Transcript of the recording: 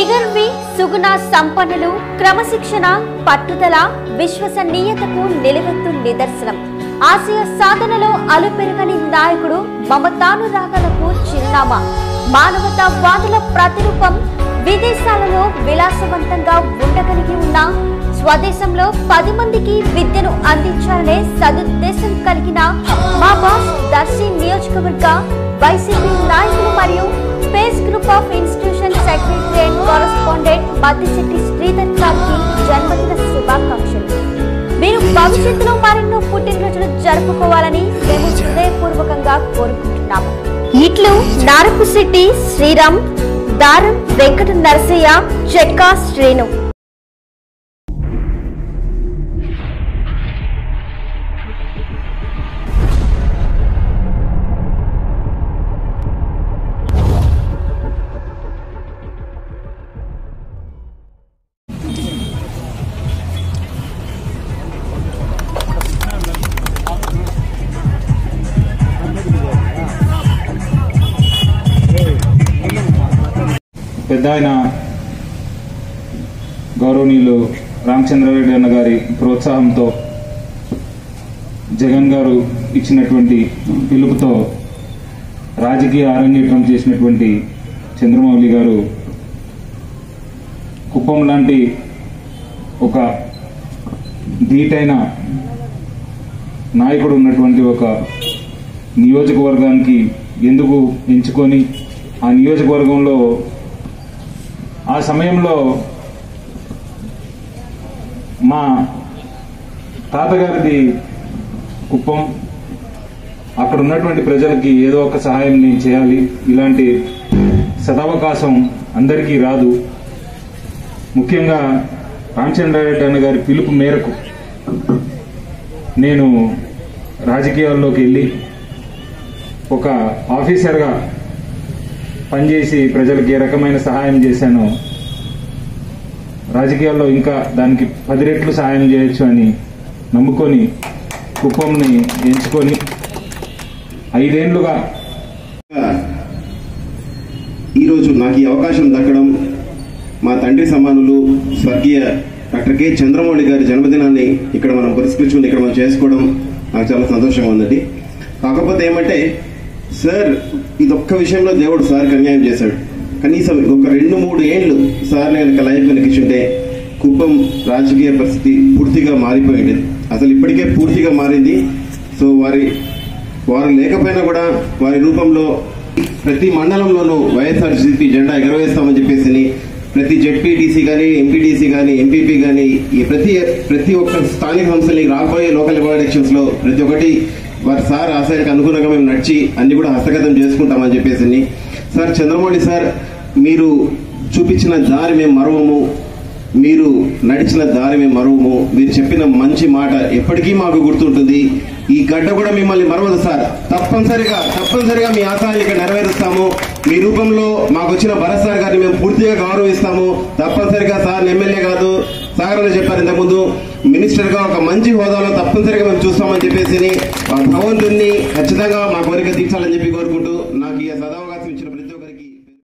నిగర్వి సుగుణ సంపన్నులు క్రమశిక్షణ పట్టుదల విశ్వసనీయతకు నిలువెత్తు నిదర్శనం ఆశయ సాధనలో అలుపెరగని నాయకుడు మమతానురాగాలకు చిరునామా మానవతావాదుల ప్రతిరూపం విదేశాలలో విలాసవంతంగా ఉండగలిగి ఉన్న స్వదేశంలో పది మందికి విద్యను అందించాలనే సదుద్దేశం కలిగిన మా బాస్ దర్శి నియోజకవర్గ వైసీపీ నాయకులు మరియు space group of institution secretary and correspondent Maddisetti Sridhar గారికి జన్మదిన శుభాకాంక్షలు మీరు భవిష్యత్తులో మరెన్నో పుట్టినరోజులు జరుపుకోవాలని మేము హృదయపూర్వకంగా కోరుకుంటున్నాము ఇట్లు నారపుశెట్టి శ్రీరామ్ దారం వెంకట నరసయ్య చెక్కా శ్రీను పెద్ద ఆయన గౌరవనీయులు రామచంద్రారెడ్డి అన్న గారి ప్రోత్సాహంతో జగన్ గారు ఇచ్చినటువంటి పిలుపుతో రాజకీయ అరంగేట్రం చేసినటువంటి చంద్రమౌళి గారు కుప్పం లాంటి ఒక ధీటైన నాయకుడు ఉన్నటువంటి ఒక నియోజకవర్గానికి ఎందుకు ఎంచుకొని ఆ నియోజకవర్గంలో ఆ సమయంలో మా తాతగారిది కుప్పం అక్కడ ఉన్నటువంటి ప్రజలకి ఏదో ఒక సహాయం నేను చేయాలి ఇలాంటి సదవకాశం అందరికీ రాదు ముఖ్యంగా రామచంద్రారెడ్డి అన్న గారి పిలుపు మేరకు నేను రాజకీయాల్లోకి వెళ్ళి ఒక ఆఫీసర్గా పనిచేసి ప్రజలకు ఏ రకమైన సహాయం చేశానో రాజకీయాల్లో ఇంకా దానికి పది రెట్లు సహాయం చేయొచ్చు అని నమ్ముకొని కుప్పంని ఎంచుకొని ఐదేండ్లుగా ఈరోజు నాకు ఈ అవకాశం దక్కడం మా తండ్రి సమానులు స్వర్గీయ డాక్టర్ కె చంద్రమౌళి గారి జన్మదినాన్ని ఇక్కడ మనం పురస్కరించుకుని ఇక్కడ మనం చేసుకోవడం నాకు చాలా సంతోషంగా ఉందండి కాకపోతే ఏమంటే సార్ ఇదొక్క విషయంలో దేవుడు సార్కి అన్యాయం చేశాడు కనీసం ఒక రెండు మూడు ఏండ్లు సార్ కనుక లైఫ్ వెనకిచ్చుంటే కుప్పం రాజకీయ పరిస్థితి పూర్తిగా మారిపోయింది అసలు ఇప్పటికే పూర్తిగా మారింది సో వారి వారు లేకపోయినా కూడా వారి రూపంలో ప్రతి మండలంలోనూ వైఎస్ఆర్సీపీ జెండా ఎగరవేస్తామని చెప్పేసి ప్రతి జెడ్పీటీసీ కానీ ఎంపీటీసీ కానీ ఎంపీపీ కానీ ఈ ప్రతి ప్రతి ఒక్క స్థానిక సంస్థని రాబోయే లోకల్ బాడీ ఎలక్షన్స్ లో ప్రతి ఒక్కటి వారి సార్ ఆశయానికి అనుగుణంగా మేము నడిచి అన్ని కూడా హస్తగతం చేసుకుంటామని చెప్పేసి సార్ చంద్రమౌళి సార్ మీరు చూపించిన దారి మేము మరవము మీరు నడిచిన దారి మేము మరువము మీరు చెప్పిన మంచి మాట ఎప్పటికీ మాకు గుర్తుంటుంది ఈ గడ్డ కూడా మిమ్మల్ని మరవదు సార్ తప్పనిసరిగా తప్పనిసరిగా మీ ఆశయాన్ని ఇక్కడ నెరవేరుస్తాము మీ రూపంలో మాకు వచ్చిన భరత్ సార్ గారిని మేము పూర్తిగా గౌరవిస్తాము తప్పనిసరిగా సార్ ఎమ్మెల్యే కాదు సాగర్ అని చెప్పారు ఇంతకుముందు మినిస్టర్ గా ఒక మంచి హోదాలో తప్పనిసరిగా మేము చూస్తామని చెప్పేసి ఆ భగవంతుణ్ణి ఖచ్చితంగా మా కోరిక తీర్చాలని చెప్పి కోరుకుంటూ నాకు ఈ సదా